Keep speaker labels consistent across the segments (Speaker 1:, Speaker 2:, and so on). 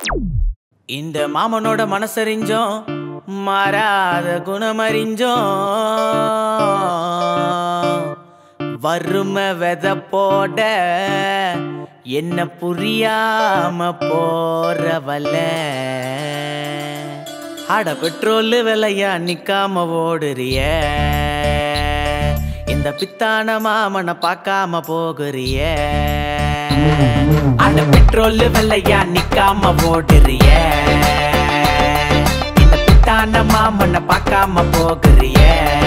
Speaker 1: இந்த மாமனோட மனசறிஞ்சோம் மாறாத குணமறிஞ்சோம் வறுமை வெத போட என்ன புரியாம போறவல அட பெட்ரோல் விலையா நிக்காம ஓடுறிய இந்த பித்தான மாமனை பார்க்காம போகுறிய அட பெட்ரோல் விலையா நிக்காம ஓடுறிய இந்த பித்தான மாமனை பார்க்காம போகுறிய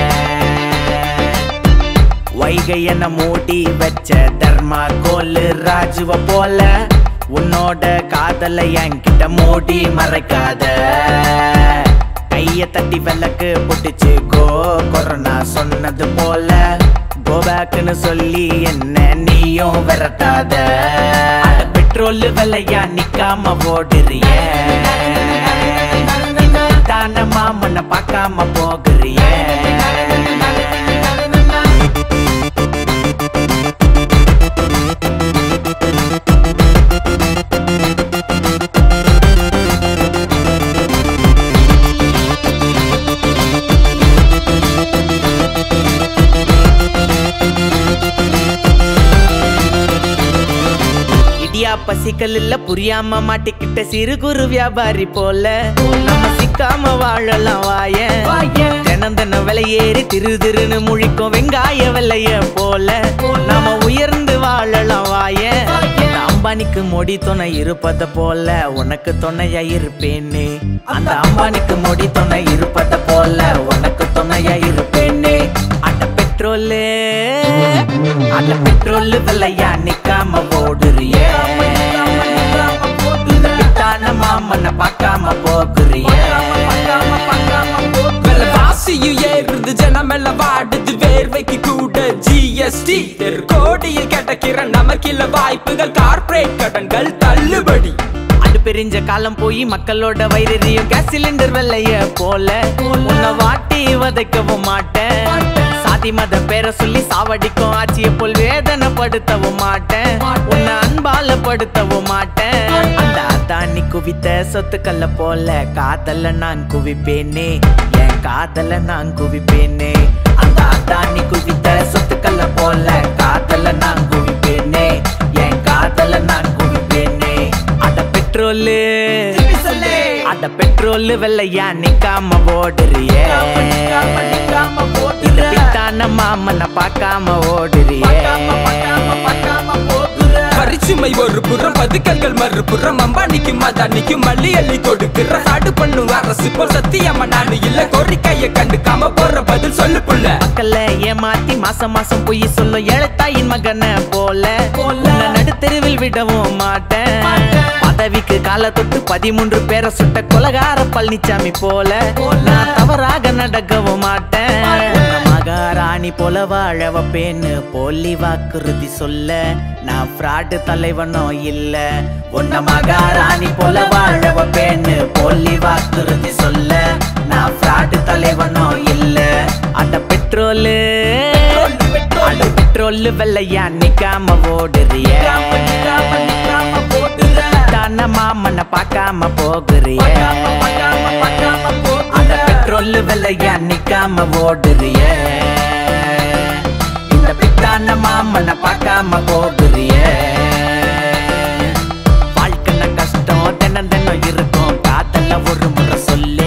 Speaker 1: வைகை என்ன மூடி வச்ச தர்மா கோலு ராஜுவ போல உன்னோட காதலை என்கிட்ட மூடி மறைக்காத கைய தட்டி விளக்கு பொட்டுச்சு கோ கொரோனா சொன்னது போல கோபேக்குன்னு சொல்லி என்ன நீயும் விரட்டாத அட பெட்ரோல் விலையா நிக்காம ஓடுறிய தான மாமனை பார்க்காம போகுறிய இடியா பசிக்கல் இல்ல புரியாம மாட்டிக்கிட்ட சிறு குறு வியாபாரி போல நம்ம சிக்காம வாழலாம் வாய தினம் தினம் விலையேறி திரு திருன்னு முழிக்கும் வெங்காய விலைய போல நாம உயர்ந்து வாழலாம் வாய இந்த அம்பானிக்கு மொடி துணை இருப்பத போல உனக்கு துணையா இருப்பேனே அந்த அம்பானிக்கு மொடி துணை இருப்பத போல உனக்கு துணையா இருப்பேனே அட பெட்ரோலு அட பெட்ரோல் விலையா நிக்காம ஓடுறிய பித்தான மாமனை பார்க்காம போகுறிய
Speaker 2: விலைவாசியும் ஏறுது ஜனமெல்லாம் வாடுது வேர்வைக்கு கூட ஜிஎஸ்டி கோடியில் கிடைக்கிற நமக்கில்ல வாய்ப்புகள் கார்ப்பரேட் கடன்கள் தள்ளுபடி
Speaker 1: அது பிரிஞ்ச காலம் போய் மக்களோட வயிறையும் கேஸ் சிலிண்டர் வெள்ளைய போல உன்னை வாட்டி வதைக்கவும் மாட்டேன் சாதி மத பேரை சொல்லி சாவடிக்கும் ஆட்சிய போல் வேதனைப்படுத்தவும் மாட்டேன் உன்னை அன்பால படுத்தவும் மாட்டேன் அந்த அதானி குவித்த சொத்துக்கல்ல போல காதல நான் குவிப்பேனே என் காதல நான் குவிப்பேனே அந்த அதானி குவித்த சொத்துக்கல்ல போல காதல நான் குவிப்பேனே என் காதல நான் குவிப்பேனே அட பெட்ரோலு அட பெட்ரோல் வெள்ளையா நிக்காம ஓடுறிய இந்த பித்தான மாமனை பார்க்காம ஓடுறிய
Speaker 2: பரிசுமை ஒரு புறம் பதுக்கல்கள் மறுபுறம் அம்பானிக்கு மதானிக்கு மல்லி அள்ளி கொடுக்கிற சாடு பண்ணும் அரசு போல் சத்தியம்மா நாடு இல்ல கோரிக்கைய கண்டுக்காம போற பதில் சொல்லு புள்ள
Speaker 1: மக்கள்ல ஏமாத்தி மாசம் மாசம் பொய் சொல்லும் ஏழத்தாயின் மகனை போல உன்னை நடுத்தெருவில் விடவும் மாட்டேன் பதவிக்கு கால தொட்டு பதிமூன்று பேரை சுட்ட கொலகார பழனிசாமி போல நான் தவறாக நடக்கவும் மாட்டேன் உன்னை மகாராணி போல வாழ வைப்பேன்னு போலி வாக்குறுதி சொல்ல நான் ஃப்ராடு தலைவனோ இல்ல உன்னை மகாராணி போல வாழ வைப்பேன்னு போலி வாக்குறுதி சொல்ல நான் ஃப்ராடு தலைவனோ இல்ல அந்த பெட்ரோலு அந்த பெட்ரோல் வெள்ளையா நிக்காம ஓடுறிய தான மாமனை பார்க்காம போகுறிய அந்த பெட்ரோல் விலையா நிக்காம ஓடுறிய இந்த பித்தான மாமனை பார்க்காம போகுறிய வாழ்க்கைன கஷ்டம் தினம் தினம் இருக்கும் காதல ஒரு முறை சொல்லு